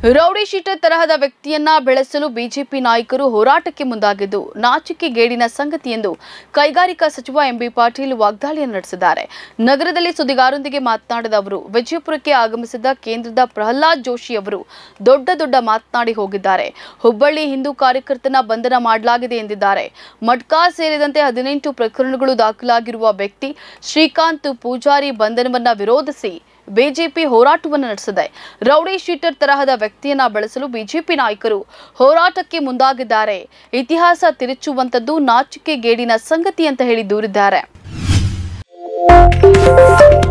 rowdy sheeter ತರಹದ ವ್ಯಕ್ತಿಯನ್ನ ಬೆಳೆಸಲು ಬಿಜೆಪಿ ನಾಯಕರು ಹೋರಾಟಕ್ಕೆ ಮುಂದಾಗಿದ್ದು ನಾಚಿಕೆಗೇಡಿನ ಸಂಗತಿ ಎಂದು ಕೈಗಾರಿಕಾ ಸಚಿವ ಎಂಬಿ ಪಾಟೀಲ್ ವಾಗ್ದಾಳಿಯನ್ನು ನಡೆಸಿದ್ದಾರೆ ನಗರದಲ್ಲಿ ಸುದ್ದಿಗಾರರೊಂದಿಗೆ ಮಾತನಾಡಿದ ಅವರು ವಿಜಯಪುರಕ್ಕೆ ಆಗಮಿಸಿದ ಕೇಂದ್ರದ ಪ್ರಹ್ಲಾದ್ ಜೋಶಿ ಅವರು ದೊಡ್ಡ ದೊಡ್ಡ ಮಾತನಾಡಿ ಹೋಗಿದ್ದಾರೆ ಹುಬ್ಬಳ್ಳಿ ಹಿಂದೂ ಕಾರ್ಯಕರ್ತನ ಬಂಧನ ಮಾಡಲಾಗಿದೆ ಎಂದಿದ್ದಾರೆ ಮಡ್ಕಾ ಸೇರಿದಂತೆ ಹದಿನೆಂಟು ಪ್ರಕರಣಗಳು ದಾಖಲಾಗಿರುವ ವ್ಯಕ್ತಿ ಶ್ರೀಕಾಂತ್ ಪೂಜಾರಿ ಬಂಧನವನ್ನ ವಿರೋಧಿಸಿ ಬಿಜೆಪಿ ಹೋರಾಟವನ್ನು ನಡೆಸಿದೆ ರೌಡಿ ಶೀಟರ್ ತರಹದ ವ್ಯಕ್ತಿಯನ್ನ ಬೆಳೆಸಲು ಬಿಜೆಪಿ ನಾಯಕರು ಹೋರಾಟಕ್ಕೆ ಮುಂದಾಗಿದ್ದಾರೆ ಇತಿಹಾಸ ತಿರುಚುವಂತದ್ದು ನಾಚಿಕೆಗೇಡಿನ ಸಂಗತಿ ಅಂತ ಹೇಳಿ ದೂರಿದ್ದಾರೆ